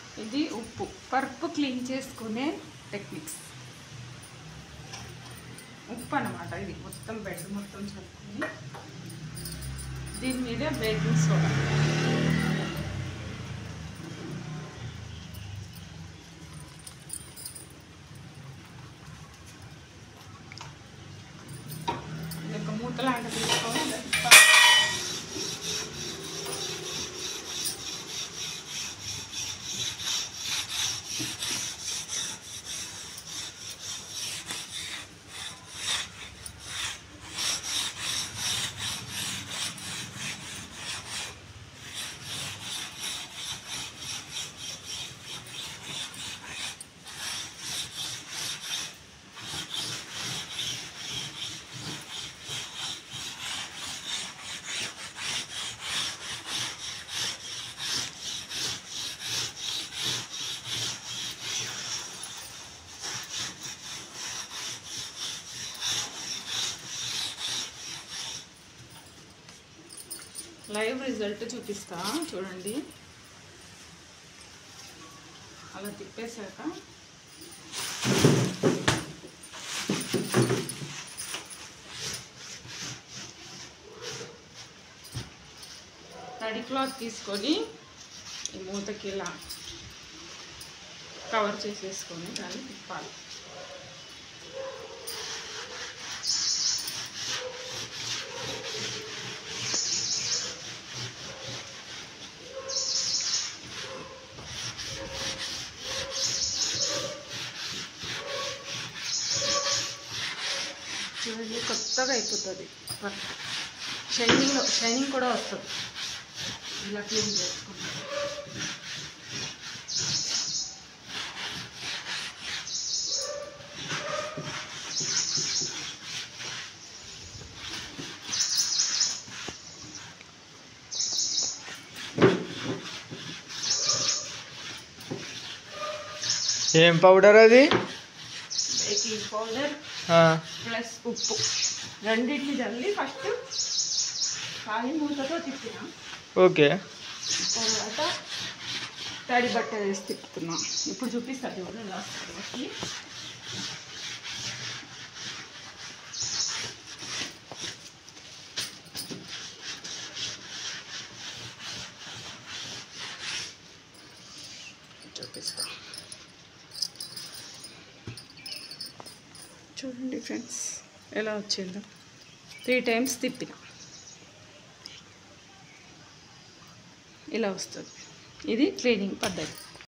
ఇది ఉప్పు పరుపు క్లీన్ చేసుకునే టెక్నిక్స్ ఉప్పు అన్నమాట ఇది మొత్తం బెడ్ మొత్తం చల్లుకుని దీని మీద బేకింగ్ సోడా ఇది ఒక మూత లాంటి తీసుకొని దాన్ని ప- లైవ్ రిజల్ట్ చూపిస్తా చూడండి అలా తిప్పేశాక తడి క్లాత్ తీసుకొని ఈ మూతకి ఇలా కవర్ చేసేసుకొని దాన్ని తిప్పాలి చూడండి కొత్తగా అయిపోతుంది షైనింగ్ షైనింగ్ కూడా వస్తుంది ఇలా క్లీన్ చేసుకుంటాం ఏం పౌడర్ అది బేకింగ్ పౌడర్ ఆ, ప్లస్ ఉప్పు రెండింటిని చల్లి ఫస్ట్ ఖాళీ మూతతో తిప్పిన ఓకే తర్వాత తడి బట్ట వేసి తిప్పుతున్నా ఇప్పుడు చూపిస్తా చూడండి ఎలా వస్తుంది మనకి. చూపిస్తా చూడండి ఫ్రెండ్స్ ఎలా వచ్చిందో త్రీ టైమ్స్ తిప్పిన ఇలా వస్తుంది ఇది క్లీనింగ్ పద్ధతి